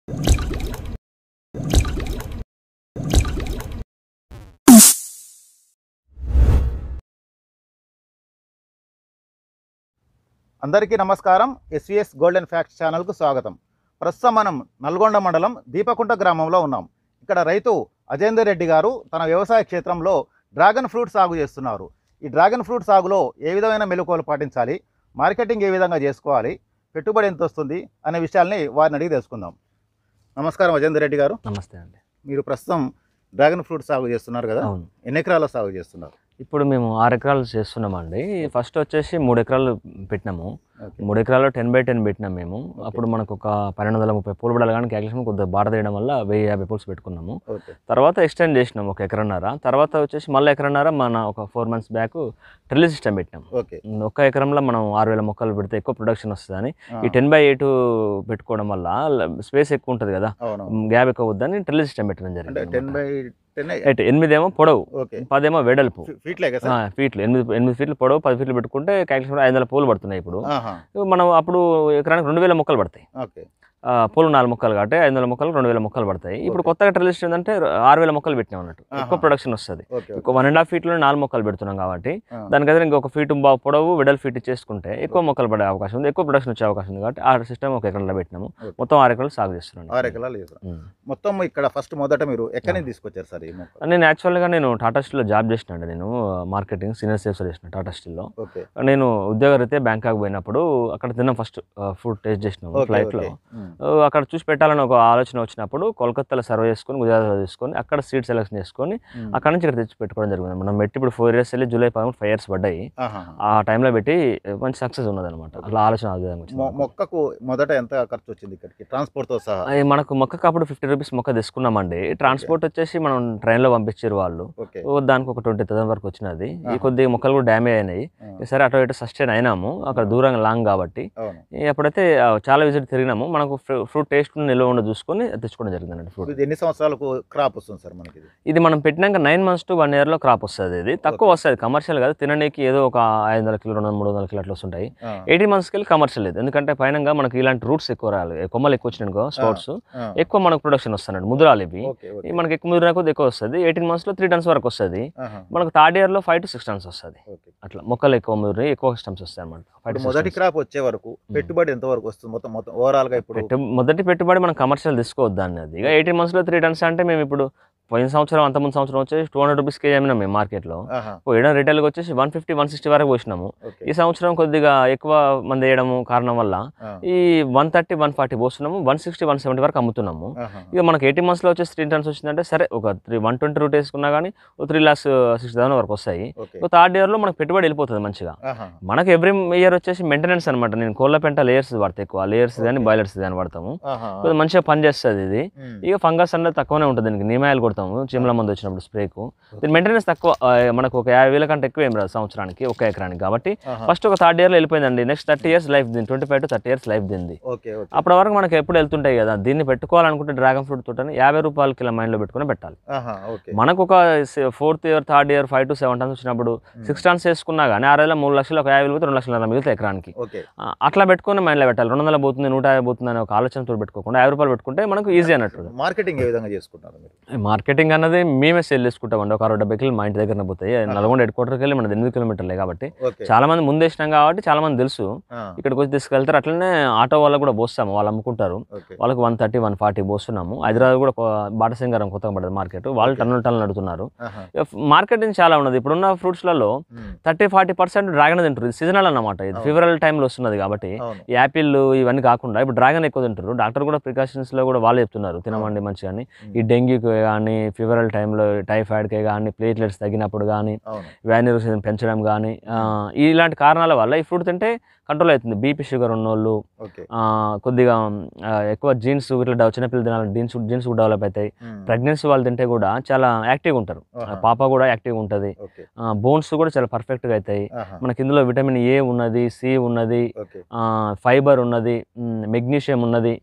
అందరికీ నమస్కారం SVS golden facts ఛానల్కు స్వాగతం ప్రస్తుతం మనం నల్గొండ మండలం దీపకుంట గ్రామంలో ఉన్నాం ఇక్కడ రైతు అజేందర్ రెడ్డి గారు తన వ్యవసాయ క్షేత్రంలో డ్రాగన్ ఫ్రూట్ సాగు చేస్తున్నారు ఈ డ్రాగన్ ఫ్రూట్ సాగులో ఏ విధమైన మెలకువలు పాటించాలి మార్కెటింగ్ ఏ విధంగా చేసుకోవాలి పెట్టుబడి ఎంత వస్తుంది అనే విషయాల్ని వారిని అడిగి తెలుసుకుందాం నమస్కారం అజేందర్ రెడ్డి గారు నమస్తే అండి మీరు ప్రస్తుతం డ్రాగన్ ఫ్రూట్ సాగు చేస్తున్నారు కదా అవును ఎన్ని ఎకరాల సాగు చేస్తున్నారు ఇప్పుడు మేము ఆరు ఎకరాలు చేస్తున్నామండి ఫస్ట్ వచ్చేసి మూడు ఎకరాలు పెట్టినాము ఓకే. మూడు ఎకరాల్లో టెన్ బై టెన్ పెట్టినాం మేము అప్పుడు మనకు ఒక పన్నెండు వందల ముప్పై పూలు పడాలి కానీ క్యాల్కులేషన్ కొద్దిగా బాట తీయడం వల్ల వెయ్యి యాభై పూల్స్ పెట్టుకున్నాము ఓకే తర్వాత ఎక్స్టెండ్ చేసినాం ఒక ఎకరన్నర తర్వాత వచ్చేసి మళ్ళీ ఎకరన్నర మన ఒక four months back drill system పెట్టినాం ఓకే ఒక ఎకరంలో మనం ఆరు వేల మొక్కలు పెడితే ఎక్కువ ప్రొడక్షన్ వస్తుందని ఆ, ఈ టెన్ బై ఎయిట్ పెట్టుకోవడం వల్ల స్పేస్ ఎక్కువ ఉంటుంది కదా అవును గ్యాప్ ఎక్కువ వద్దని డ్రిల్ సిస్టమ్ పెట్టడం అంటే జరిగింది టెన్ బై టెన్ ఎయిట్ ఎనిమిదేమో పొడవు ఓకే పదేమో వెడల్పు ఫీట్లే కదా ఆ, సార్ ఫీట్లు ఎనిమిది ఎనిమిది ఫీట్లు పొడవు పది ఫీట్లు పెట్టుకుంటే క్యాల్కులేషన్ ఐదు వందల పూలు పడుతున్నాయి ఇప్పుడు ఆహా, మనం అప్పుడు ఎకరానికి రెండు వేల మొక్కలు పడతాయి ఓకే ఆ, పూలు నాలుగు మొక్కలు కాబట్టి ఐదు వందల మొక్కలు రెండు వేల మొక్కలు పడతాయి ఇప్పుడు Okay. కొత్తగా ట్రెలిస్ట్ ఏంటంటే ఆరు వేల మొక్కలు పెట్టినాం అన్నట్టు ఎక్కువ ఆహా. ప్రొడక్షన్ వస్తుంది ఓకే ఓకే. ఎక్కువ వన్ అండ్ హాఫ్ ఫీట్లో నాలుగు మొక్కలు పెడుతున్నాం కాబట్టి ఆ, దానికైతే ఇంకొక ఫీట్ బాగా పొడవు వెడల్ ఫీట్ చేసుకుంటే ఎక్కువ మొక్కలు పడే అవకాశం ఉంది ఎక్కువ ప్రొడక్షన్ వచ్చే అవకాశం ఉంది కాబట్టి ఆ సిస్టమ్ ఒక ఎకరంలో పెట్టినాము Okay. మొత్తం ఆరు ఎకరాలు సాగు చేస్తున్నాను ఆరు ఎకరాలు చేశారు ఉమ్. మొత్తం ఇక్కడ ఫస్ట్ మొదట మీరు ఎక్కడి నుంచి తీసుకొచ్చారు సార్ ఈ మొక్క నేను యాక్చువల్గా నేను టాటా స్టీల్లో జాబ్ చేసిన అండి నేను మార్కెటింగ్ సీనియర్ సేల్స్ చేసిన టాటా స్టీల్లో ఓకే నేను ఉద్యోగరీత్యా బ్యాంకాక్ పోయినప్పుడు అక్కడ తిన్నాం ఫస్ట్ ఫుడ్ టేస్ట్ చేసినాము ఓకే ఫ్లైట్లో ఓకే. ఉమ్, అక్కడ చూసి పెట్టాలని ఒక ఆలోచన వచ్చినప్పుడు కోల్కతాలో సర్వ్ చేసుకొని గుజరాత్లో తీసుకొని అక్కడ సీట్ సెలెక్షన్ చేసుకొని ఉమ్. అక్కడ నుంచి ఇక్కడ తెచ్చి పెట్టుకోవడం జరిగింది మనం పెట్టి ఇప్పుడు ఫోర్ ఇయర్స్ వెళ్ళి జూలై పదమూడు ఫైవ్ ఇయర్స్ పడ్డాయి ఆహా. ఆ టైంలో పెట్టి మంచి సక్సెస్ ఉన్నది అనమాట అట్లా ఆలోచన ఆ విధంగా వచ్చింది మొ- మొక్కకు మొదట ఎంత ఖర్చు వచ్చింది ఇక్కడికి ట్రాన్స్పోర్ట్ తో సహా అది మనకు మొక్కకు అప్పుడు ఫిఫ్టీ రూపీస్ మొక్క తీసుకున్నామండి ట్రాన్స్పోర్ట్ వచ్చేసి మనం ట్రైన్లో పంపించారు వాళ్ళు ఓకే ఓ దానికి ఒక ట్వంటీ థౌసండ్ వరకు వచ్చినది ఈ ఆహా. కొద్దిగా మొక్కలు కూడా డ్యామేజ్ అయినాయి ఆ, సరే అటు ఇటు సస్టైన్ అయినాము అక్కడ దూరంగా లాంగ్ కాబట్టి అవును ఈ అప్పుడైతే ఆ, చాలా విజిట్ తిరిగినాము మనకు ఫ్రూట్ టేస్ట్ నిల్వ ఉండి చూసుకొని తెచ్చుకోవడం జరిగింది అన్నట్టు ఫ్రూట్ ఇది ఎన్ని సంవత్సరాలకు క్రాప్ వస్తుంది సార్ మనకి ఇది ఇది మనం పెట్టినాక నైన్ మంత్స్ టు వన్ ఇయర్లో క్రాప్ వస్తుంది ఇది తక్కువ Okay. వస్తుంది కమర్షియల్ కాదు తినడానికి ఏదో ఒక ఐదు వందల కిలో రెండు వందల మూడు వందల కిలో అట్లా వస్తుంటాయి ఆ, ఎయిటీన్ మంత్స్కి వెళ్ళి కమర్షియల్ లేదు ఎందుకంటే పైనంగా మనకి ఇలాంటి రూట్స్ ఎక్కువ రాలి కొమ్మలు ఎక్కువ వచ్చినాయి స్పోర్ట్స్ ఆ, ఎక్కువ మనకు ప్రొడక్షన్ వస్తున్నాడు ముద్రాలు ఇవి ఓకే ఓకే ఇవి మనకి ఎక్కువ ముదిరిన కొద్ది ఎక్కువ వస్తుంది ఎయిటీన్ మంత్స్లో త్రీ టన్స్ వరకు వస్తుంది ఆహా, మనకు థర్డ్ ఇయర్లో ఫైవ్ టు సిక్స్ టన్స్ వస్తుంది ఓకే అట్లా మొక్కలు ఎక్కువ ముదిరి ఎక్కువ స్టమ్స్ వస్తాయి అనమాట ఇప్పుడు మొదటి క్రాప్ వచ్చే వరకు పెట్టుబడి ఎంత వరకు వస్తుంది మొత్తం మొత్తం ఓవరాల్ గా ఇప్పుడు పెట్టు మొదటి పెట్టుబడి మనం కమర్షియల్ తీసుకోవద్దు అన్నది ఇక ఎయిటీన్ మంత్స్లో త్రీ టన్స్ అంటే మేము ఇప్పుడు పోయిన సంవత్సరం అంతకుముందు సంవత్సరం వచ్చేసి టూ హండ్రెడ్ రూపీస్ కేజీ అమ్మినాం మేము మార్కెట్లో ఆహా, పోయడం రిటైల్కి వచ్చేసి వన్ ఫిఫ్టీ వన్ సిక్స్టీ వరకు పోసినాము ఓకే ఈ సంవత్సరం కొద్దిగా ఎక్కువ మంది వేయడము కారణం వల్ల ఆ, ఈ వన్ థర్టీ వన్ ఫార్టీ పోస్తున్నాము వన్ సిక్స్టీ వన్ సెవెంటీ వరకు అమ్ముతున్నాము ఆహా, ఇక మనకి ఎయిటీ మంత్స్లో వచ్చేసి త్రీ టన్స్ వచ్చిందంటే సరే ఒక త్రీ వన్ ట్వంటీ రూట్ వేసుకున్నా కానీ ఒక త్రీ లాక్స్ సిక్స్టీ థౌసండ్ వరకు వస్తాయి ఓకే ఒక థర్డ్ ఇయర్లో మనకు పెట్టుబడి వెళ్ళిపోతుంది మంచిగా ఆహా, మనకి ఎవ్రీ ఇయర్ వచ్చేసి మెయింటెనెన్స్ అనమాట నేను కోళ్ళ పెంట లేయర్స్ వాడతా ఎక్కువ లేయర్స్ కానీ Okay. బాయిలర్స్ కానీ వాడతాము ఆహా, కొద్దిగా మంచిగా పని చేస్తుంది ఇది ఉమ్, ఇక ఫంగస్ అనేది తక్కువనే ఉంటుంది దీనికి నీమాయిలు కొడతాము చీమల మందు వచ్చినప్పుడు స్ప్రేకు దీని మెయింటెనెన్స్ తక్కువ ఆ, మనకు ఒక యాభై వేల కంటే ఎక్కువ ఏం రాదు సంవత్సరానికి ఒక ఎకరానికి కాబట్టి ఆహా, ఫస్ట్ ఒక థర్డ్ ఇయర్లో వెళ్ళిపోయిందండి నెక్స్ట్ థర్టీ ఇయర్స్ లైఫ్ దీని twenty five to thirty years life దీనిది ఓకే ఓకే అప్పటి వరకు మనకి ఎప్పుడు వెళ్తుంటాయి కదా దీన్ని పెట్టుకోవాలనుకుంటే డ్రాగన్ ఫ్రూట్ తోటని యాభై రూపాయల కిలో మైండ్లో పెట్టుకుని పెట్టాలి ఆహా, ఓకే మనకు ఒక fourth year third year five to seven tons వచ్చినప్పుడు సిక్స్ టన్స్ వేసుకున్నా కానీ ఆరు వేల మూడు లక్షలు ఒక యాభై పోతే రెండు లక్షల మిగులుతాయి ఎకరానికి ఓకే ఆ, అట్లా పెట్టుకుని మైండ్లో పెట్టాలి రెండు వందల పోతుంది నూట యాభై పోతుంది అనే ఒక ఆలోచనతో పెట్టుకోకుండా యాభై రూపాయలు పెట్టుకుంటే మనకు ఈజీ అన్నట్టు మార్కెటింగ్ ఏ విధంగా చేసుకుంటారు మీరు మార్కెటింగ్ అన్నది మేమే సేల్ చేసుకుంటామండి ఒక అరవై డెబ్బై కిలో మా ఇంటి దగ్గర పోతాయి నల్గొండ హెడ్ క్వార్టర్కి వెళ్ళి మనది ఎనిమిది కిలోమీటర్లే కాబట్టి ఓకే చాలా మంది ముందు వేసినాం కాబట్టి చాలా మంది తెలుసు ఆ, ఇక్కడికి వచ్చి తీసుకెళ్తారు అట్లనే ఆటో వాళ్ళకు కూడా పోస్తాము వాళ్ళు అమ్ముకుంటారు ఓకే వాళ్ళకి వన్ థర్టీ వన్ ఫార్టీ పోస్తున్నాము హైదరాబాద్ కూడా కొ- బాటసింగారం కొత్తగా పడదు మార్కెట్ వాళ్ళు టన్నులు టన్నులు నడుతున్నారు ఆహా, మార్కెటింగ్ చాలా ఉన్నది ఇప్పుడున్న ఫ్రూట్స్లలో ఉమ్, థర్టీ ఫార్టీ పర్సెంట్ డ్రాగన్ తింటారు ఇది సీజనల్ అన్నమాట ఇది అవును. ఫీవరల్ టైంలో వస్తున్నది కాబట్టి అవును ఈ యాపిల్ ఇవన్నీ కాకుండా ఇప్పుడు డ్రాగన్ ఎక్కువ తింటారు డాక్టర్ కూడా precautions లో కూడా వాళ్ళు చెప్తున్నారు తినమండి మంచిగా అని ఈ డెంగ్యూకి కానీ ఫీవరల్ టైంలో టైఫాయిడ్కి కానీ ప్లేట్లెట్స్ తగ్గినప్పుడు కానీ అవును వ్యానిరస్ పెంచడం కానీ ఇలాంటి కారణాల వల్ల ఈ ఫ్రూట్ తింటే కంట్రోల్ అవుతుంది బీపీ షుగర్ ఉన్నోళ్ళు ఓకే ఆ, కొద్దిగా ఆ, ఎక్కువ జీన్స్ ఇట్లా డెవ- చిన్నపిల్లలు తినాలి జీన్స్ జీన్స్ కూడా డెవలప్ అవుతాయి ఉమ్, ప్రెగ్నెన్సీ వాళ్ళు తింటే కూడా చాలా యాక్టివ్గా ఉంటారు ఆహా. పాప కూడా యాక్టివ్గా ఉంటుంది ఓకే బోన్స్ కూడా చాలా పర్ఫెక్ట్గా అవుతాయి ఆహా, మనకి ఇందులో విటమిన్ ఏ ఉన్నది సి ఉన్నది ఓకే ఫైబర్ ఉన్నది మెగ్నీషియం ఉన్నది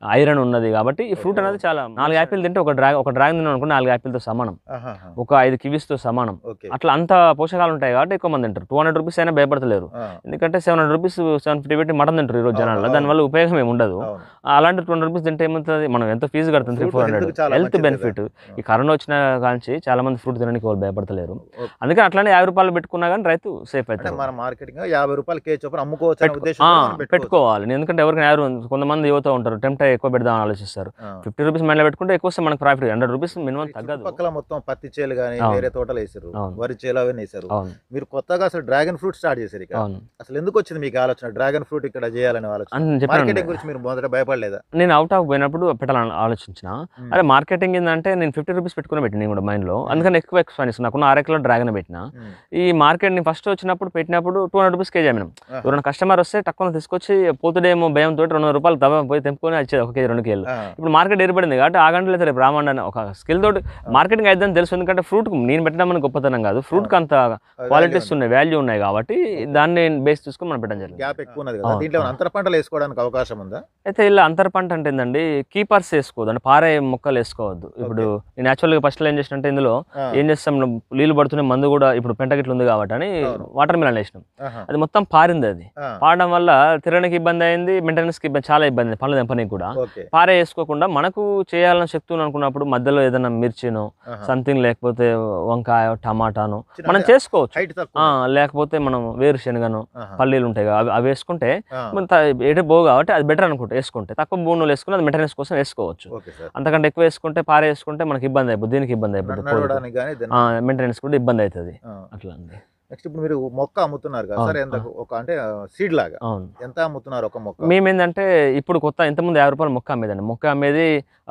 ఐరన్ ఉన్నది కాబట్టి ఈ ఫ్రూట్ అనేది చాలా నాలుగు యాపిల్ తింటే ఒక డ్రాగన్ ఒక డ్రాగన్ తిన్నాం అనుకో నాలుగు యాపిల్తో సమానం ఆహాహా. ఒక ఐదు కివీస్తో సమానం ఓకే అట్లా అంత పోషకాలు ఉంటాయి కాబట్టి ఎక్కువ మంది తింటారు టూ హండ్రెడ్ రూపీస్ అయినా భయపడతలేరు ఆ, ఎందుకంటే seven hundred rupees seven fifty పెట్టి మటన్ తింటారు ఈ రోజు అవును, జనాల్లో అవును. దానివల్ల ఉపయోగం ఏమి ఉండదు అవును. అలాంటి టూ హండ్రెడ్ రూపీస్ తింటే ఏమవుతుంది మనం ఎంత ఫీజు కడుతుంది three Fruit four health hundred కి చాలా హెల్త్ మంచిది బెనిఫిట్ కదా. ఈ కరోనా వచ్చిన కాంచి చాలా మంది ఫ్రూట్ తినడానికి వాళ్ళు భయపడతలేరు ఓకే. అందుకని అట్లానే యాభై రూపాయలు పెట్టుకున్నా కానీ రైతు సేఫ్ అంటే అవుతారు మన మార్కెటింగ్ యాభై రూపాయలు కేజీ చొప్పున అమ్ముకోవచ్చు అనే పెట్టుకో- ఉద్దేశంతో ఆ, మనం పెట్టుకోవచ్చు. పెట్టుకోవాలి ఎందుకంటే ఎవరికైనా ఎవరు కొంతమంది యువత ఉంటారు టెంప్ట్ ఎక్కువ పెడదామని ఆలోచిస్తారు ఆ. ఫిఫ్టీ రూపీస్ మైండ్లో పెట్టుకుంటే ఎక్కువ వస్తే మనకు ప్రాఫిట్ హండ్రెడ్ రూపీస్ మినిమం ఈ తగ్గదు చుట్టుపక్కల మొత్తం పత్తి చేలు కానీ అవును. వేరే తోటలు వేసారు అవును. వరి చేలు అవన్నీ వేసారు అవును మీరు కొత్తగా అసలు డ్రాగన్ ఫ్రూట్ స్టార్ట్ చేశారు ఇక్కడ అవును అసలు ఎందుకు వచ్చింది మీకు ఆలోచన డ్రాగన్ ఫ్రూట్ ఇక్కడ చేయాలని ఆలోచన అని చెప్పాను మార్కెటింగ్ గురించి మీరు మొదట భయపడలేదా నేను అవుట్ ఆఫ్ పోయినప్పుడు పెట్టాలని ఆలోచించిన మ్మ్. అదే మార్కెటింగ్ ఏంటంటే నేను ఫిఫ్టీ రూపీస్ పెట్టుకుని పెట్టిన నేను కూడా మైండ్లో అందుకని ఎక్కువ ఎక్స్పాన్స్ నాకున్న అర కిలో డ్రాగన్ పెట్టిన ఉమ్. ఈ మార్కెట్ నేను ఫస్ట్ వచ్చినప్పుడు పెట్టినప్పుడు టూ హండ్రెడ్ రూపీస్ కేజీ అమ్మినాం ఆహా. ఎవరైనా కస్టమర్ వస్తే తక్కువ తీసుకొచ్చి పోతుడేమో భయం తోటి రెండు వందల రూపాయలు తవ్వ పోయి తెంపుకొని వచ్చేది ఒక కేజీ రెండు కేజీలు ఆ, ఇప్పుడు మార్కెట్ ఏర్పడింది కాబట్టి ఆ గంటలో అయితే రేపు రామండి అని ఒక స్కిల్ తోటి మార్కెటింగ్ అయిద్దని తెలుసు ఎందుకంటే ఫ్రూట్ నేను పెట్టడం అని గొప్పతనం కాదు ఫ్రూట్కి అంత అది క్వాలిటీస్ value ఉన్నాయి వాల్యూ ఉన్నాయి కాబట్టి దాన్ని బేస్ చూసుకొని మనం పెట్టడం ఉంది. జరిగింది గ్యాప్ ఎక్కువ ఉన్నది కదా అవును, దీంట్లో ఏమైనా అవును. అంతర పంటలు వేసుకోవడానికి అవకాశం ఉందా అయితే ఇలా అంతర పంట అంటే ఏంటండి కీపర్స్ వేసుకోవద్దు అంటే పారే మొక్కలు వేసుకోవద్దు ఇప్పుడు నేను యాక్చువల్గా ఫస్ట్ ఏం చేసిన అంటే ఇందులో ఆ, ఏం చేస్తాం నీళ్ళు పడుతున్న మందు కూడా ఇప్పుడు పెంట గిట్ల ఉంది కాబట్టి అని అవును. వాటర్ మిలన్ వేసినాం ఆహా, అది మొత్తం పారింది అది ఆ, పాడడం వల్ల తిరగడానికి ఇబ్బంది అయింది మెయింటెనెన్స్కి ఇబ్బంది చాలా ఇబ్బంది అయింది పనులు తెంపనీకి కూడా ఓకే పారే వేసుకోకుండా మనకు చేయాలని శక్తి ఉంది అనుకున్నప్పుడు మధ్యలో ఏదైనా మిర్చినో ఆహా. సంథింగ్ లేకపోతే వంకాయ టమాటాను చిన్న మనం అంటే చేసుకోవచ్చు హైట్ తక్కువ ఆ, లేకపోతే మనం వేరుశనగను ఆహా, పల్లీలు ఉంటాయి కదా, అవి అవి వేసుకుంటే ఆ, మన త- ఎటు పోవు కాబట్టి అది బెటర్ అనుకుంటే వేసుకుంటే తక్కువ భూములు వేసుకుని అది మెయింటెనెన్స్ కోసం వేసుకోవచ్చు ఓకే సార్ అంతకంటే ఎక్కువ వేసుకుంటే పారే వేసుకుంటే మనకి ఇబ్బంది అయిపోతుంది దీనికి ఇబ్బంది అయిపోతుంది నడవడానికి కానీ మెయింటెనెన్స్ కూడా ఇబ్బంది అవుతుంది అట్లా అండి నెక్స్ట్ ఇప్పుడు మీరు మొక్క అమ్ముతున్నారు కదా అవును, సార్ ఎంత ఒక అంటే సీడ్ లాగా అవును ఎంత అమ్ముతున్నారు ఒక మొక్క మేమేందంటే ఇప్పుడు కొత్త ఇంతకుముందు యాభై రూపాయలు మొక్క అమ్మేదండి మొక్క అమ్మేది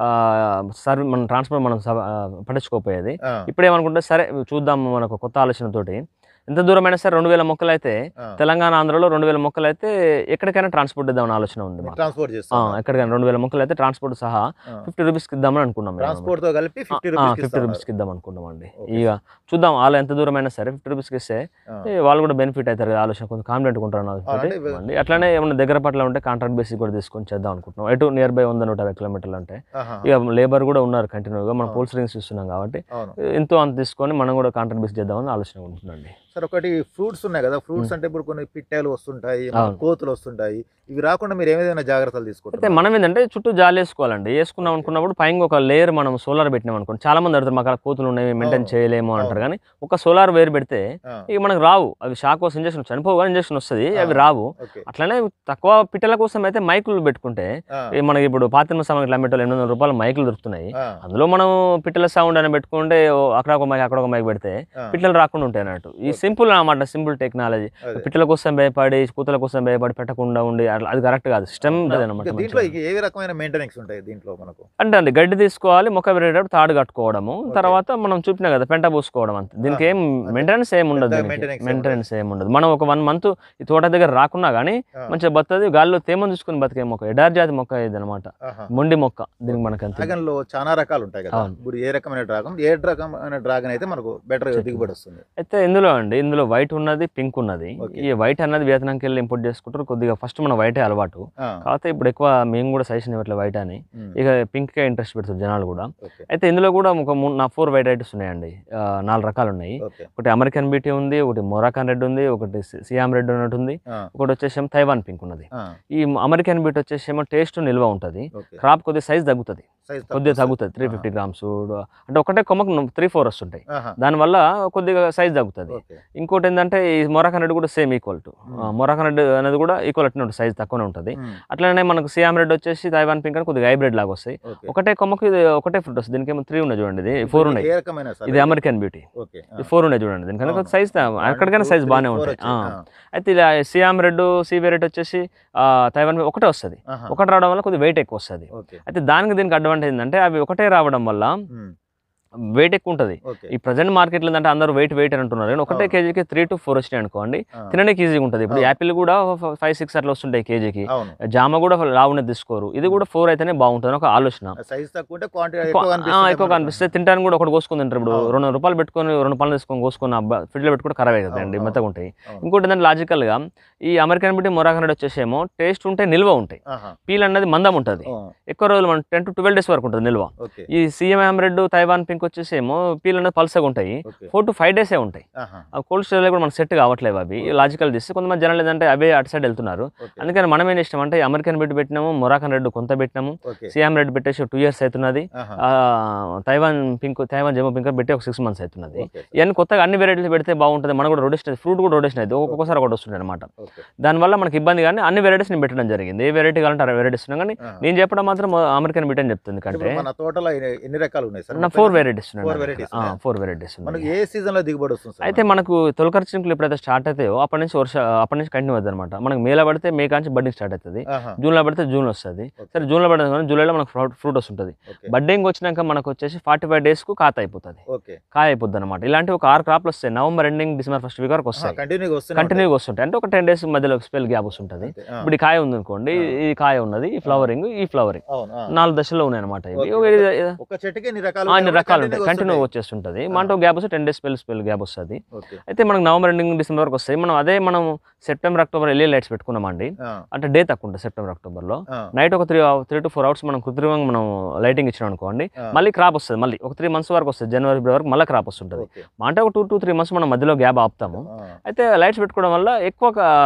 సర్వ్ మనం ట్రాన్స్పోర్ట్ మనం స- ఆ, పట్టించుకోపోయేది ఆ, ఇప్పుడు ఏమనుకుంటే సరే చూద్దాం మనకు కొత్త ఆలోచనతోటి ఎంత దూరమైనా సరే రెండు వేల మొక్కలు అయితే ఆ. తెలంగాణ ఆంధ్రలో రెండు వేల మొక్కలు అయితే ఎక్కడికైనా ట్రాన్స్పోర్ట్ ఇద్దామని ఆలోచన ఉంది మాకు. ట్రాన్స్పోర్ట్ ఆ, చేస్తాం ఎక్కడికైనా రెండు వేల మొక్కలు అయితే ట్రాన్స్పోర్ట్ సహా ఫిఫ్టీ రూపీస్కి ఇద్దామని అనుకున్నాం మేము. ట్రాన్స్పోర్ట్ తో కలిపి ఫిఫ్టీ ఆ, రూపీస్ ఫిఫ్టీ రూపీస్కి ఇద్దాం అనుకున్నాం అండి Okay, ఇక చూద్దాం వాళ్ళు ఎంత దూరమైనా సరే ఫిఫ్టీ రూపీస్కి ఇస్తే ఏ, వాళ్ళు కూడా బెనిఫిట్ అవుతారు కదా, ఆలోచన కొంచెం కాన్ఫిడెంట్ ఉంటారు అంటే ఆలోచన అండి అట్లానే ఏమన్నా దగ్గర పట్ల ఉంటే కాంట్రాక్ట్ బేసిక్ కూడా తీసుకొని చేద్దాం అనుకుంటున్నాం ఎటు నియర్ బై వంద నూట యాభై కిలోమీటర్లు అంటే ఇక లేబర్ కూడా ఉన్నారు కంటిన్యూగా మనం ఆ. పోల్స్ రింగ్స్ ఇస్తున్నాం కాబట్టి అవును ఎంతో అంత తీసుకొని మనం కూడా కాంట్రాక్ట్ బేస్ చేద్దామని ఆలోచన ఉంటుందండి సార్ ఒకటి ఫ్రూట్స్ ఉన్నాయి కదా ఫ్రూట్స్ అంటే ఇప్పుడు కొన్ని పిట్టలు వస్తుంటాయి అవును. కోతులు వస్తుంటాయి ఇవి రాకుండా మీరు ఏమైనా జాగ్రత్తలు అయితే తీసుకుంటారు మనం ఏంటంటే చుట్టూ జాలి వేసుకోవాలండి వేసుకున్నాం అనుకున్నప్పుడు పైన ఒక లేయర్ మనం సోలార్ పెట్టినాం అనుకోండి చాలా మంది అడుగుతారు మాకు అలా కోతులు ఉన్నాయి మెయింటైన్ అవును. చేయలేము అంటారు అవును. కానీ ఒక సోలార్ వేర్ పెడితే ఇక మనకు రావు అవి షాక్ కోసం ఇంజక్షన్ చనిపోగా ఇంజక్షన్ వస్తుంది అవి రావు ఓకే అట్లనే తక్కువ పిట్టల కోసం అయితే మైకులు పెట్టుకుంటే ఈ మనకి ఇప్పుడు పాతిమ సమయం ఇట్లా మెట్టలు ఎనిమిది వందల రూపాయల మైకులు దొరుకుతున్నాయి అందులో మనం పిట్టల సౌండ్ అని పెట్టుకుంటే ఓ అక్కడ ఒక మైక్ అక్కడ ఒక మైక్ పెడితే పిట్టలు రాకుండా ఉంటాయి అన్నట్టు ఈ సింపుల్ అన్నమాట సింపుల్ టెక్నాలజీ పిట్టల కోసం భయపడి కూతల కోసం భయపడి పెట్టకుండా ఉండి అట్లా అది కరెక్ట్ కాదు సిస్టమ్ ఉంటుంది అనమాట దీంట్లో ఇక ఏ రకమైన మెయింటెనెన్స్ ఉంటాయి దీంట్లో మనకు అంటే అండి గడ్డి తీసుకోవాలి మొక్క పెరిగేటప్పుడు తాడు కట్టుకోవడము తర్వాత మనం చూపినా కదా పెంట పూసుకోవడం అంతే దీనికి ఏం అంతే. మెయింటెనెన్స్ ఏం ఉండదు పెద్ద దీనికి maintenance ఏం మెయింటెనెన్స్ ఏం ఉండదు మనం ఒక వన్ మంత్ ఈ తోట దగ్గర రాకున్నా కానీ ఆ. మంచిగా బతుంది గాల్లో తేమను చూసుకుని బతికే మొక్క ఎడారి జాతి మొక్క ఇది అనమాట ఆహా. మొండి మొక్క దీనికి మనకు అంతే డ్రాగన్ లో చాలా రకాలు ఉంటాయి కదా అవును. ఇప్పుడు ఏ రకమైన డ్రాగన్ ఏ రకమైన డ్రాగన్ అయితే మనకు బెటర్ చెప్పు. దిగుబడి వస్తుంది అయితే ఇందులో అండి ఇందులో వైట్ ఉన్నది పింక్ ఉన్నది Okay. ఈ వైట్ అన్నది వియత్నాంకి వెళ్ళి ఇంపోర్ట్ చేసుకుంటారు కొద్దిగా ఫస్ట్ మన వైటే అలవాటు ఆ, కాకపోతే ఇప్పుడు ఎక్కువ మేము కూడా సజెషన్ ఇవ్వట్లే వైట్ అని ఉమ్, ఇక పింక్కే ఇంట్రెస్ట్ పెడుతుంది జనాలు కూడా ఓకే అయితే ఇందులో కూడా ఒక మూడు నా ఫోర్ వెరైటీస్ ఉన్నాయండి ఆ, నాలుగు రకాలు ఉన్నాయి ఓకే ఒకటి అమెరికన్ బ్యూటీ ఉంది ఒకటి మొరాకన్ రెడ్ ఉంది ఒకటి సి- సియామ్ రెడ్ ఉన్నట్టు ఉంది ఆ, ఒకటి వచ్చేసేమో తైవాన్ పింక్ ఉన్నది ఆ, ఈ అమెరికన్ బ్యూటీ వచ్చేసేమో టేస్ట్ నిల్వ ఉంటుంది ఓకే క్రాప్ కొద్దిగా సైజ్ తగ్గుతుంది సైజ్ కొద్దిగా తగ్గుతుంది త్రీ ఫిఫ్టీ గ్రామ్స్ అంటే ఒకటే కొమ్మకు త్రీ ఫోర్ వస్తుంటాయి దానివల్ల కొద్దిగా సైజ్ తగ్గుతుంది ఓకే ఇంకోటి ఏంటంటే ఈ మొరాకన్ రెడ్ కూడా same equal to Moroccan red అనేది కూడా ఈక్వల్ అట్నే ఉంటుంది సైజ్ తక్కువనే ఉంటుంది ఉమ్, అట్లనే మనకు సియామ్ రెడ్ వచ్చేసి తైవాన్ పింక్ అని కొద్దిగా హైబ్రిడ్ లాగా వస్తాయి ఓకే ఒకటే కొమ్మకు ఇది ఒకటే ఫ్రూట్ వస్తుంది దీనికి ఏమో త్రీ ఉన్నాయి చూడండి ఇది ఫోర్ ఉన్నాయి ఏ రకమైన సార్ ఇది అమెరికన్ బ్యూటీ ఓకే ఆ. ఇది ఫోర్ ఉన్నాయి చూడండి దీనికన్నా అవును. సైజ్ ఎక్కడికైనా One, సైజ్ two, బాగానే three, four ఉంటాయి ఆ. వచ్చాయి. అయితే ఇలా సియామ్ రెడ్ సీవే రెడ్ వచ్చేసి ఆ, తైవాన్ మీద ఒకటే వస్తుంది ఆ, ఆహా, ఒకటి రావడం వల్ల కొద్దిగా వెయిట్ ఎక్కువ వస్తుంది ఓకే అయితే దానికి దీనికి అడ్వాంటేజ్ ఏంటంటే అవి ఒకటే రావడం వల్ల ఉమ్, వెయిట్ ఎక్కువ ఉంటుంది ఓకే ఈ ప్రజెంట్ మార్కెట్లో ఏంటంటే అందరూ వెయిట్ వెయిట్ అని అంటున్నారు కానీ ఒకటే అవును. కేజీకి త్రీ టు ఫోర్ వచ్చినాయి అనుకోండి ఆ, తినడానికి ఈజీగా ఉంటుంది ఇప్పుడు అవును. యాపిల్ కూడా ఫైవ్ సిక్స్ అట్లా వస్తుంటాయి కేజీకి అవును జామ కూడా లావునే తీసుకోరు ఇది కూడా ఫోర్ అయితేనే బాగుంటుంది ఒక ఆలోచన సైజ్ తక్కువ ఉంటే క్వాంటిటీ ఎక్కువ- ఎక్కువ ఆ, కనిపిస్తుంది ఎక్కువ కనిపిస్తే తింటానికి కూడా ఒకటి కోసుకుని తింటారు ఇప్పుడు అవును. రెండు రూపాయలు పెట్టుకొని రెండు పనులు తీసుకొని కోసుకుని ఫ్రిడ్జ్లో పెట్టుకుంటే ఖరాబ్ అవుతుంది అండి అవును, మెత్తగా ఉంటాయి అవును. ఇంకోటి ఏంటంటే లాజికల్గా ఈ అమెరికన్ బిట్టి మొరాకన్ రెడ్ వచ్చేసేమో టేస్ట్ ఉంటే నిల్వ ఉంటాయి ఆహా, పీల్ అన్నది మందం ఉంటుంది ఆ, ఎక్కువ రోజులు మనం టెన్ టు ట్వెల్వ్ డేస్ వరకు ఉంటుంది నిల్వ ఓకే ఈ సిఎంఎం రెడ్ తైవాన్ పింక్ వచ్చేసేమో పీల్ అనేది పల్సగా ఉంటాయి ఓకే ఫోర్ టు ఫైవ్ డేసే ఉంటాయి ఆహా, ఆ కోల్డ్ స్టోరేజ్ కూడా మనకు సెట్ కావట్లేవు అవి లాజికల్ తీస్తే కొంతమంది జనాలు ఏంటంటే అవే అటు సైడ్ వెళ్తున్నారు ఓకే అందుకని మనం ఏం ఇష్టం అంటే అమెరికన్ బిట్ పెట్టినాము మొరాకన్ రెడ్ కొంత పెట్టినాము ఓకే సిఎం రెడ్ పెట్టేసి టూ ఇయర్స్ అవుతున్నది ఆహా, ఆ, Taiwan pink Taiwan Jammu pink పెట్టి ఒక సిక్స్ మంత్స్ అవుతున్నది ఓకే సార్, ఇవన్నీ కొత్తగా అన్ని వెరైటీలు పెడితే బాగుంటుంది మనకు కూడా రొటేషన్ ఫ్రూట్ కూడా రొటేషన్ అయితే ఒక్కొక్కసారి ఒకటి వస్తుంది అనమాట ఓకే దానివల్ల మనకి ఇబ్బంది కానీ అన్ని వెరైటీస్ నేను పెట్టడం జరిగింది ఏ వెరైటీ కావాలంటే ఆ వెరైటీస్ కానీ ఆహా. నేను చెప్పడం మాత్రం అమెరికన్ బిట్ అని చెప్తుంది కంటే ఇప్పుడు మన తోటలో ఎన్ని- ఎన్ని రకాలు ఉన్నాయి సార్ నా ఫోర్ వెరైటీస్ Four varieties ఉన్నాయా? ఫోర్ వెరైటీస్ మనకి ఏ సీజన్ లో దిగుబడి వస్తుంది సార్ అయితే మనకు తొలకరి చినుకులు ఎప్పుడైతే స్టార్ట్ అవుతాయో అప్పటి నుంచి వర్ష అప్పటి నుంచి కంటిన్యూ అవుతుంది అనమాట మనకు మేలో పడితే మే కాంచి బడ్డింగ్ స్టార్ట్ అవుతుంది ఆహా, జూన్లో పడితే జూన్ వస్తుంది ఓకే. సరే జూన్లో పడితే కానీ జూలైలో మనకు ఫ్రూట్ ఫ్రూట్ వస్తుంటుంది ఓకే బడ్డింగ్ వచ్చినాక మనకు వచ్చేసి ఫార్టీ ఫైవ్ డేస్కు కాత అయిపోతుంది ఓకే కాయ అయిపోద్ది అనమాట ఇలాంటి ఒక ఆరు క్రాప్లు వస్తాయి November ending December first week వరకు వస్తాయి కంటిన్యూగా వస్తుంది కంటిన్యూగా వస్తుంటాయి అంటే ఒక టెన్ డేస్ మధ్యలో స్పెల్ గ్యాప్ వస్తుంటుంది ఇప్పుడు ఈ కాయ ఉంది అనుకోండి ఈ కాయ ఉన్నది ఈ ఫ్లవరింగ్ ఈ ఫ్లవరింగ్ అవును ఆ. నాలుగు దశలో ఉన్నాయి అనమాట ఇవి ఓకే. ఒక ఇది- ఒక చెట్టుకి ఎన్ని రకాలు ఆ, అన్ని ఉన్నాయి? రకాలు ఉంటాయి continuous కంటిన్యూ వస్తున్నాయి. వచ్చేస్తుంటుంది ఆ. మనతో గ్యాప్ వస్తే ten days spell spell gap వస్తుంది ఓకే అయితే మనకు నవంబర్ ఎండింగ్ డిసెంబర్ వరకు వస్తాయి మనం అదే మనం సెప్టెంబర్ అక్టోబర్ ఎల్ఏ లైట్స్ పెట్టుకున్నామండి ఆ, అంటే డే తక్కువ ఉంటుంది సెప్టెంబర్ అక్టోబర్లో ఆ, నైట్ ఒక three three to four hours మనం కృత్రిమంగా మనం లైటింగ్ ఇచ్చినాం అనుకోండి ఆ. మళ్ళీ క్రాప్ వస్తుంది మళ్ళీ ఒక త్రీ మంత్స్ వరకు వస్తుంది జనవరి ఫిబ్రవరి వరకు మళ్ళీ క్రాప్ వస్తుంటుంది ఓకే మా అంటే ఒక టూ టూ త్రీ మంత్స్ మనం మధ్యలో గ్యాప్ ఆపుతాము ఆ, అయితే లైట్స్ పెట్టుకోవడం వల్ల ఎక్కువ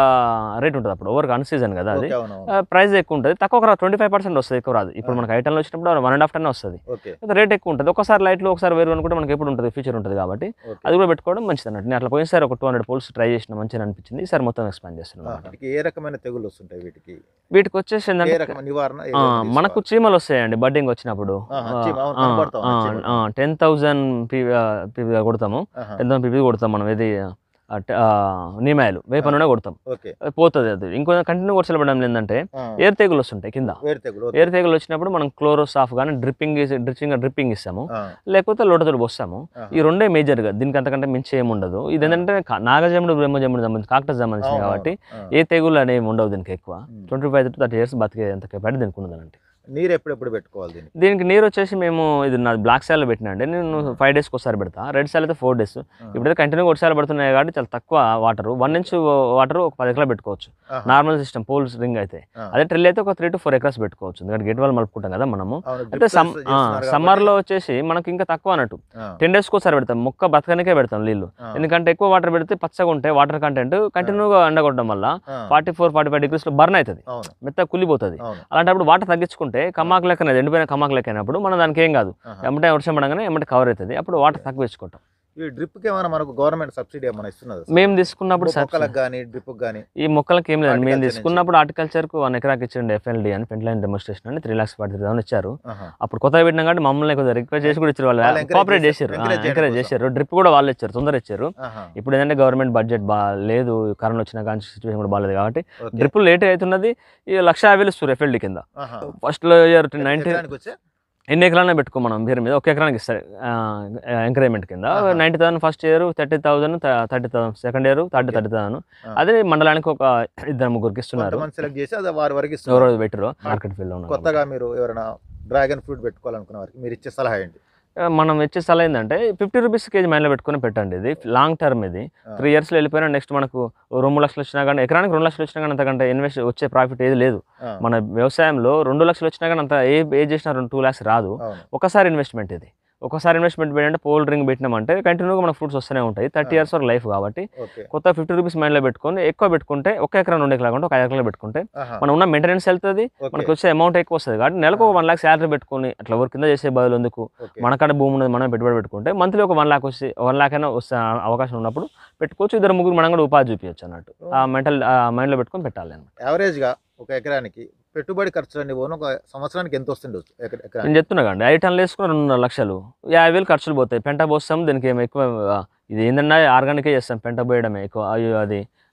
రేట్ ఉంటుంది అప్పుడు ఓవర్ అన్ సీజన్ కదా అది ఓకే అవును అవును. ప్రైస్ ఎక్కువ ఉంటుంది తక్కువ ట్వంటీ ఫైవ్ పర్సెంట్ వస్తుంది ఎక్కువ రాదు ఇప్పుడు ఆ. మనకి ఐటెంలో వచ్చినప్పుడు వన్ అండ్ హాఫ్ టన్ వస్తుంది ఓకే అయితే రేట్ ఎక్కువ ఉంటుంది ఒకసారి లైట్లు ఒకసారి వేరు అనుకుంటే మనకి ఎప్పుడు ఉంటుంది ఫీచర్ ఉంటుంది కాబట్టి ఓకే అది కూడా పెట్టుకోవడం మంచిది అన్నట్టు నేను అట్లా పోయినసారి ఒక టూ హండ్రెడ్ పోల్స్ ట్రై చేసిన మంచిగా అనిపించింది ఈసారి మొత్తం ఎక్స్పాండ్ ఆ, చేస్తున్నాను వీటికి ఏ రకమైన తెగుళ్ళు వస్తుంటాయి వీటికి వీటికి వచ్చేసి ఏ ఏంటంటే రకమైన నివారణ ఏ ఆ, విధంగా మనకు తీసుకోవాలి? చీమలు వస్తాయండి బడ్డింగ్ వచ్చినప్పుడు ఆహా, చీమ, అవును, కనబడతా ఉంది చీమలు. టెన్ థౌజండ్ పీవీ కొడతాము ఆహా, టెన్ థౌసండ్ పీవీ కొడతాం మనం ఇది ఆ, ట- ఆ, నీమాయలు వేప నూనె కొడతాం ఓకే అది పోతుంది అది ఇంకో కంటిన్యూ కొట్టడం ఏంటంటే ఆ, ఎయిర్ తెగులు వస్తుంటాయి కింద వేరు తెగులు ఓకే. ఎయిర్ తెగులు వచ్చినప్పుడు మనం క్లోరోసాఫ్ కానీ డ్రిప్పింగ్ డ్రిప్పింగ్ డ్రిప్పింగ్ ఇస్తాము ఆ, లేకపోతే లోటతోడు పోస్తాము ఆహా. ఈ రెండే మేజర్గా దీనికి అంతకంటే మించి ఏమి ఉండదు ఇది ఏంటంటే కా- నాగజముడు బ్రహ్మజముడు సంబంధించి కాక్టస్ సంబంధించింది అవును, కాబట్టి అవును. ఏ తెగులు అనేవి ఉండవు దీనికి ఎక్కువ um. Twenty five to thirty years బతికే అంత కెపాసిటీ దీనికి ఉన్నదండి నీరు ఎప్పుడెప్పుడు పెట్టుకోవాలి దీనికి దీనికి నీరు వచ్చేసి మేము ఇది నా బ్లాక్ సాల్ పెట్టినా అండి నేను ఫైవ్ డేస్కి ఒకసారి పెడతా రెడ్ సాల్ అయితే ఫోర్ డేస్ ఇప్పుడైతే కంటిన్యూగా ఒకసారి పడుతున్నాయి కాబట్టి చాలా తక్కువ వాటర్ వన్ ఇంచ్ వాటర్ ఒక పది ఎకరాలు పెట్టుకోవచ్చు ఆహా, నార్మల్ సిస్టమ్ పోల్స్ రింగ్ అయితే ఆ. అదే ట్రిల్ అయితే ఒక త్రీ టు ఫోర్ ఎకర్స్ పెట్టుకోవచ్చు ఎందుకంటే గేట్ వాళ్ళు మలుపుకుంటాం కదా మనము అవును, అయితే drip సమ్ చేస్తున్నారు కాబట్టి- సమ్మర్లో వచ్చేసి మనకి ఇంకా తక్కువ అన్నట్టు ఆ, టెన్ డేస్కి ఒకసారి పెడతాం మొక్క బతకనికే పెడతాం నీళ్ళు ఆ, ఎందుకంటే ఎక్కువ వాటర్ పెడితే పచ్చగా ఉంటే వాటర్ కంటెంట్ కంటిన్యూగా ఎండగొట్టడం వల్ల ఆ, ఫార్టీ ఫోర్ ఫార్టీ ఫైవ్ డిగ్రీస్లో బర్న్ అవుతుంది అవును మెత్త కులిపోతుంది అవును అలాంటప్పుడు వాటర్ తగ్గించుకుంటే కమ్మాకు లెక్కన ఎండిపోయిన కమ్మాకు లెక్క అయినప్పుడు మనం దానికి ఏం కాదు ఆహా. ఎమ్మటే వర్షం పడగానే ఎమ్మటే కవర్ అవుతుంది అప్పుడు వాటర్ తక్కువ ఇచ్చుకుంటాం ఈ డ్రిప్ కి ఏమైనా మనకు గవర్నమెంట్ సబ్సిడీ ఏమైనా ఇస్తున్నది మేము తీసుకున్నప్పుడు సార్ మొక్కలకు కానీ డ్రిప్ కానీ ఈ మొక్కలకి ఏం లేదు మేము Horticulture తీసుకున్నప్పుడు హార్టికల్చర్కు వన్ ఎకరాకి ఇచ్చిండి ఎఫ్ఎల్డి అని ఫ్రంట్ డెమోస్ట్రేషన్ అని త్రీ లాక్స్ ఫార్టీ థౌసండ్ ఇచ్చారు అప్పుడు కొత్తగా పెట్టినా కాబట్టి మమ్మల్ని కొద్దిగా రిక్వెస్ట్ చేసి కూడా ఇచ్చారు వాళ్ళు వాళ్ళు encourage కోఆపరేట్ చేశారు. చేశారు Encourage చేయడం ఎంకరేజ్ కోసం. చేశారు డ్రిప్ కూడా వాళ్ళు ఇచ్చారు తొందర ఇచ్చారు ఇప్పుడు ఏంటంటే గవర్నమెంట్ బడ్జెట్ బా లేదు కరోనా వచ్చిన కానీ సిచ్యువేషన్ కూడా బాగాలేదు కాబట్టి డ్రిప్ లేట్ అవుతున్నది ఈ లక్ష యాభై వేలు ఇస్తారు ఎఫ్ఎల్డి కింద ఫస్ట్లో ఇయర్ నైన్టీ ఎన్ని ఎకరాలనే పెట్టుకో మనం పేరు మీద ఒక ఎకరానికి ఇస్తారు ఎంకరేజ్మెంట్ కింద ఆహా. Ninety thousand first year thirty thousand thirty thousand second year thirty Okay. Thirty thousand ఆ. అదే మండలానికి ఒక ఇద్దరు ముగ్గురికి ఇస్తున్నారు సెలెక్ట్ చేసి అది వారి వరకు ఎవరో ఇస్తున్నారు పెట్టరు మార్కెట్ ఫీల్డ్ లో ఉన్నారు కొత్తగా మీరు ఎవరైనా డ్రాగన్ ఫ్రూట్ పెట్టుకోవాలనుకున్న వారికి మీరు ఇచ్చే సలహా ఏంటి ఆ, మనం ఇచ్చే సలహా ఏంటంటే ఫిఫ్టీ రూపీస్ కేజీ మైండ్లో పెట్టుకుని పెట్టండి ఇది లాంగ్ టర్మ్ ఇది ఆ. త్రీ ఇయర్స్లో వెళ్ళిపోయినా నెక్స్ట్ మనకు రెండు లక్షలు వచ్చినా కానీ ఎకరానికి రెండు లక్షలు వచ్చినా కానీ అంతకంటే ఇన్వెస్ట్ వచ్చే ప్రాఫిట్ ఏది లేదు ఆ, మన వ్యవసాయంలో రెండు లక్షలు వచ్చినా కానీ అంత ఏ ఏ చేసినా రెండు టూ ల్యాక్స్ రాదు అవును ఒకసారి ఇన్వెస్ట్మెంట్ ఇది ఒకసారి ఇన్వెస్ట్మెంట్ పెట్టంటే పోల్ డ్రింక్ పెట్టినామంటే కంటిన్యూగా మనకు ఫ్రూట్స్ వస్తూనే ఉంటాయి థర్టీ ఆ. ఇయర్స్ వరకు లైఫ్ కాబట్టి ఓకే కొత్త ఫిఫ్టీ రూపీస్ మైండ్లో పెట్టుకొని ఎక్కువ పెట్టుకుంటే ఒక ఎకరా రెండు ఎకరా కాకుండా ఒక ఐదు ఎకరాలు పెట్టుకుంటే ఆహా, మనం ఉన్న మెయింటెనెన్స్ వెళ్తుంది ఓకే, మనకు వచ్చే అమౌంట్ ఎక్కువ వస్తుంది కాబట్టి నెలకు ఒక వన్ లాక్ శాలరీ పెట్టుకొని అట్లా ఎవరి కింద చేసే బదులు ఎందుకు ఓకే. మనకాడ భూమి ఉన్నది మనం పెట్టుబడి పెట్టుకుంటే మంత్లీ ఒక వన్ లాక్ వచ్చి వన్ లాక్ అయినా వస్తే అవకాశం ఉన్నప్పుడు పెట్టుకోవచ్చు ఇద్దరు ముగ్గురు మనం కూడా ఉపాధి చూపించచ్చు అన్నట్టు ఆ మెంటల్ మైండ్లో పెట్టుకొని పెట్టాలి అన్నమాట యావరేజ్ గా ఒక ఎకరానికి పెట్టుబడి ఖర్చులన్నీ పోను ఒక సంవత్సరానికి ఎంత వస్తుంది ఎక- ఎకరానికి నేను చెప్తున్నా కండి ఐదు టన్నులు వేసుకుని రెండున్నర లక్షలు యాభై వేలు ఖర్చులు పోతాయి పెంట పోస్తాం దీనికి ఏమి ఎక్కువ ఆ, ఇది ఏంటన్నా ఆర్గానికే చేస్తాం పెంట పోయడమే ఎక్కువ అయ్యో అది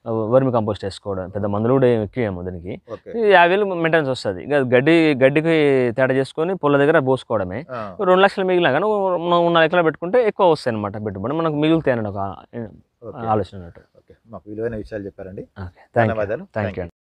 వర్మి కంపోస్ట్ వేసుకోవడం పెద్ద మందులు కూడా ఏమి ఎక్కియాము దానికి ఓకే ఈ యాభై వేలు మెయింటెనెన్స్ వస్తుంది ఇక గడ్డి గడ్డికి తేడా చేసుకొని పొల దగ్గర పోసుకోవడమే ఆ, రెండు లక్షలు మిగిలినా కానీ మనం ఉన్న ఎకరా పెట్టుకుంటే ఎక్కువ వస్తాయి అనమాట పెట్టుబడి మనకు మిగులుతాయి అన్నట్టు ఒక ఓకే ఆలోచన అన్నట్టు ఓకే మాకు విలువైన విషయాలు చెప్పారండి ఓకే థ్యాంక్ యూ ధన్యవాదాలు థ్యాంక్ యూ